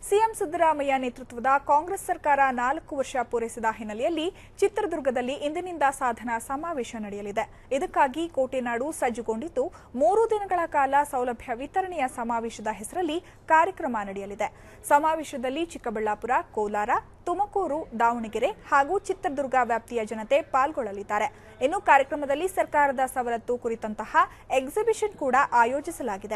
CM Siddaramaiah ನೇತೃತ್ವದ ಕಾಂಗ್ರೆಸ್ ಸರ್ಕಾರ ನಾಲ್ಕು ವರ್ಷ ಪೂರೈಸಿದ ಹಿನ್ನೆಲೆಯಲ್ಲಿ ಚಿತ್ರದುರ್ಗದಲ್ಲಿ ಇಂದಿನಿಂದ ಸಾಧನಾ ಸಮಾವೇಶ ನಡೆಯಲಿದೆ ಇದಕ್ಕಾಗಿ ಕೋಟೆನಾಡು ಸಜ್ಜುಗೊಂಡಿದ್ದು ಮೂರು ದಿನಗಳ ಕಾಲ ಸೌಲಭ್ಯ ವಿತರಣೆಯ ಸಮಾವೇಶದ ಹೆಸರಲ್ಲಿ ಕಾರ್ಯಕ್ರಮ ನಡೆಯಲಿದೆ ಸಮಾವೇಶದಲ್ಲಿ ಚಿಕ್ಕಬಳ್ಳಾಪುರ ಕೋಲಾರ ತುಮಕೂರು ದಾವಣಗೆರೆ ಹಾಗೂ ಚಿತ್ರದುರ್ಗ ವ್ಯಾಪ್ತಿಯ ಜನತೆ ಪಾಲ್ಗೊಳ್ಳಲಿದ್ದಾರೆ ಇನ್ನು ಕಾರ್ಯಕ್ರಮದಲ್ಲಿ ಸರ್ಕಾರದ ಸವಲತ್ತು ಕುರಿತಂತಹ ಎಕ್ಸಿಬಿಷನ್ ಕೂಡ ಆಯೋಜಿಸಲಾಗಿದೆ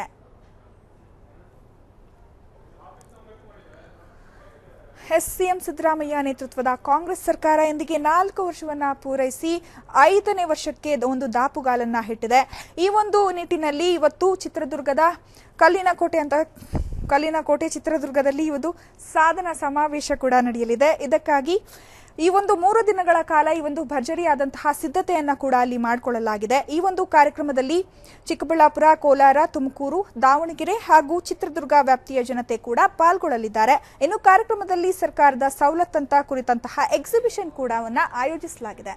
ಎಸ್ ಸಿಎಂ ಸಿದ್ದರಾಮಯ್ಯ ನೇತೃತ್ವದ ಕಾಂಗ್ರೆಸ್ ಸರ್ಕಾರ ಇಂದಿಗೆ ನಾಲ್ಕು ವರ್ಷವನ್ನ ಪೂರೈಸಿ ಐದನೇ ವರ್ಷಕ್ಕೆ ಒಂದು ದಾಪುಗಾಲನ್ನ ಇಟ್ಟಿದೆ ಈ ಒಂದು ನಿಟ್ಟಿನಲ್ಲಿ ಇವತ್ತು ಚಿತ್ರದುರ್ಗದ ಕಲ್ಲಿನ ಕೋಟೆ ಅಂತ ಕಲ್ಲಿನ ಕೋಟೆ ಚಿತ್ರದುರ್ಗದಲ್ಲಿ ಇವತ್ತು ಸಾಧನ ಸಮಾವೇಶ ಕೂಡ ನಡೆಯಲಿದೆ ಇದಕ್ಕಾಗಿ ಈ ಒಂದು ಮೂರು ದಿನಗಳ ಕಾಲ ಈ ಒಂದು ಭರ್ಜರಿಯಾದಂತಹ ಸಿದ್ಧತೆಯನ್ನ ಕೂಡ ಅಲ್ಲಿ ಮಾಡಿಕೊಳ್ಳಲಾಗಿದೆ ಈ ಒಂದು ಕಾರ್ಯಕ್ರಮದಲ್ಲಿ ಚಿಕ್ಕಬಳ್ಳಾಪುರ ಕೋಲಾರ ತುಮಕೂರು ದಾವಣಗೆರೆ ಹಾಗೂ ಚಿತ್ರದುರ್ಗ ವ್ಯಾಪ್ತಿಯ ಜನತೆ ಕೂಡ ಪಾಲ್ಗೊಳ್ಳಲಿದ್ದಾರೆ ಇನ್ನು ಕಾರ್ಯಕ್ರಮದಲ್ಲಿ ಸರ್ಕಾರದ ಸವಲತ್ತಂತ ಕುರಿತಂತಹ ಎಕ್ಸಿಬಿಷನ್ ಕೂಡ ಆಯೋಜಿಸಲಾಗಿದೆ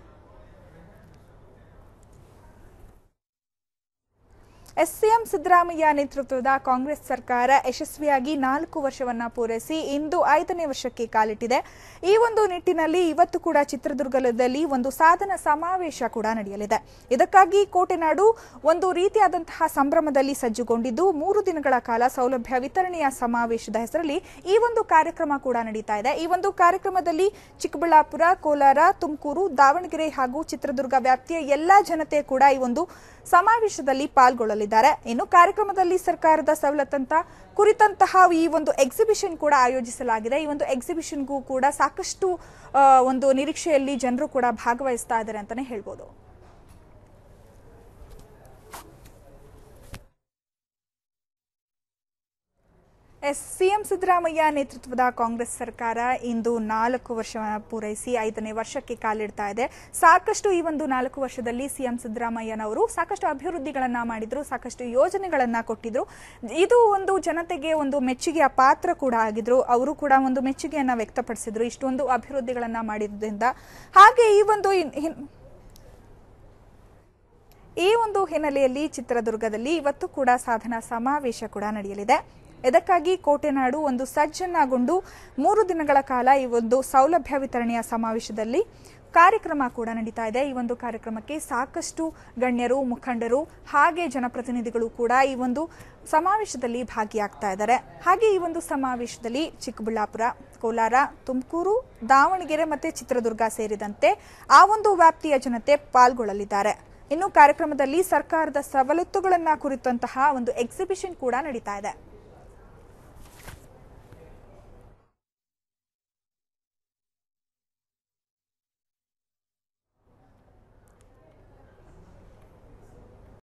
ಎಸ್ಸಿಎಂ ಸಿದ್ದರಾಮಯ್ಯ ನೇತೃತ್ವದ ಕಾಂಗ್ರೆಸ್ ಸರ್ಕಾರ ಯಶಸ್ವಿಯಾಗಿ ನಾಲ್ಕು ವರ್ಷವನ್ನ ಪೂರೈಸಿ ಇಂದು ಐದನೇ ವರ್ಷಕ್ಕೆ ಕಾಲಿಟ್ಟಿದೆ ಈ ಒಂದು ನಿಟ್ಟಿನಲ್ಲಿ ಇವತ್ತು ಕೂಡ ಚಿತ್ರದುರ್ಗದಲ್ಲಿ ಒಂದು ಸಾಧನ ಸಮಾವೇಶ ಕೂಡ ನಡೆಯಲಿದೆ ಇದಕ್ಕಾಗಿ ಕೋಟೆನಾಡು ಒಂದು ರೀತಿಯಾದಂತಹ ಸಂಭ್ರಮದಲ್ಲಿ ಸಜ್ಜುಗೊಂಡಿದ್ದು ಮೂರು ದಿನಗಳ ಕಾಲ ಸೌಲಭ್ಯ ವಿತರಣೆಯ ಸಮಾವೇಶದ ಹೆಸರಲ್ಲಿ ಈ ಒಂದು ಕಾರ್ಯಕ್ರಮ ಕೂಡ ನಡೀತಾ ಇದೆ ಈ ಒಂದು ಕಾರ್ಯಕ್ರಮದಲ್ಲಿ ಚಿಕ್ಕಬಳ್ಳಾಪುರ ಕೋಲಾರ ತುಮಕೂರು ದಾವಣಗೆರೆ ಹಾಗೂ ಚಿತ್ರದುರ್ಗ ವ್ಯಾಪ್ತಿಯ ಎಲ್ಲಾ ಜನತೆ ಕೂಡ ಈ ಒಂದು ಸಮಾವೇಶದಲ್ಲಿ ಪಾಲ್ಗೊಳ್ಳಲಿದ್ದಾರೆ ಇನ್ನು ಕಾರ್ಯಕ್ರಮದಲ್ಲಿ ಸರ್ಕಾರದ ಸವಲತ್ತಂತ ಕುರಿತಂತಹ ಈ ಒಂದು ಎಕ್ಸಿಬಿಷನ್ ಕೂಡ ಆಯೋಜಿಸಲಾಗಿದೆ ಈ ಒಂದು ಎಕ್ಸಿಬಿಷನ್ಗೂ ಕೂಡ ಸಾಕಷ್ಟು ಆ, ಒಂದು ನಿರೀಕ್ಷೆಯಲ್ಲಿ ಜನರು ಕೂಡ ಭಾಗವಹಿಸ್ತಾ ಇದ್ದಾರೆ ಅಂತಾನೆ ಹೇಳ್ಬೋದು ಎಸ್ ಸಿಎಂ ಸಿದ್ದರಾಮಯ್ಯ ನೇತೃತ್ವದ ಕಾಂಗ್ರೆಸ್ ಸರ್ಕಾರ ಇಂದು ನಾಲ್ಕು ವರ್ಷ ಪೂರೈಸಿ ಐದನೇ ವರ್ಷಕ್ಕೆ ಕಾಲಿಡ್ತಾ ಇದೆ ಸಾಕಷ್ಟು ಈ ಒಂದು ನಾಲ್ಕು ವರ್ಷದಲ್ಲಿ ಸಿಎಂ ಸಿದ್ದರಾಮಯ್ಯನವರು ಸಾಕಷ್ಟು ಅಭಿವೃದ್ಧಿಗಳನ್ನ ಮಾಡಿದ್ರು ಸಾಕಷ್ಟು ಯೋಜನೆಗಳನ್ನ ಕೊಟ್ಟಿದ್ರು ಇದು ಒಂದು ಜನತೆಗೆ ಒಂದು ಮೆಚ್ಚುಗೆಯ ಪಾತ್ರ ಕೂಡ ಆಗಿದ್ರು ಅವರು ಕೂಡ ಒಂದು ಮೆಚ್ಚುಗೆಯನ್ನ ವ್ಯಕ್ತಪಡಿಸಿದ್ರು ಇಷ್ಟೊಂದು ಅಭಿವೃದ್ಧಿಗಳನ್ನ ಮಾಡಿದ್ರಿಂದ ಹಾಗೆ ಈ ಒಂದು ಹಿನ್- ಹಿನ್- ಈ ಒಂದು ಹಿನ್ನೆಲೆಯಲ್ಲಿ ಚಿತ್ರದುರ್ಗದಲ್ಲಿ ಇವತ್ತು ಕೂಡ ಸಾಧನಾ ಸಮಾವೇಶ ಕೂಡ ನಡೆಯಲಿದೆ ಇದಕ್ಕಾಗಿ ಕೋಟೆನಾಡು ಒಂದು ಸಜ್ಜನ್ನಾಗೊಂಡು ಮೂರು ದಿನಗಳ ಕಾಲ ಈ ಒಂದು ಸೌಲಭ್ಯ ವಿತರಣೆಯ ಸಮಾವೇಶದಲ್ಲಿ ಕಾರ್ಯಕ್ರಮ ಕೂಡ ನಡೀತಾ ಇದೆ ಈ ಒಂದು ಕಾರ್ಯಕ್ರಮಕ್ಕೆ ಸಾಕಷ್ಟು ಗಣ್ಯರು ಮುಖಂಡರು ಹಾಗೆ ಜನಪ್ರತಿನಿಧಿಗಳು ಕೂಡ ಈ ಒಂದು ಸಮಾವೇಶದಲ್ಲಿ ಭಾಗಿಯಾಗ್ತಾ ಇದ್ದಾರೆ ಹಾಗೆ ಈ ಒಂದು ಸಮಾವೇಶದಲ್ಲಿ ಚಿಕ್ಕಬಳ್ಳಾಪುರ ಕೋಲಾರ ತುಮಕೂರು ದಾವಣಗೆರೆ ಮತ್ತೆ ಚಿತ್ರದುರ್ಗ ಸೇರಿದಂತೆ ಆ ಒಂದು ವ್ಯಾಪ್ತಿಯ ಜನತೆ ಪಾಲ್ಗೊಳ್ಳಲಿದ್ದಾರೆ ಇನ್ನು ಕಾರ್ಯಕ್ರಮದಲ್ಲಿ ಸರ್ಕಾರದ ಸವಲತ್ತುಗಳನ್ನ ಕುರಿತಂತಹ ಒಂದು ಎಕ್ಸಿಬಿಷನ್ ಕೂಡ ನಡೀತಾ ಇದೆ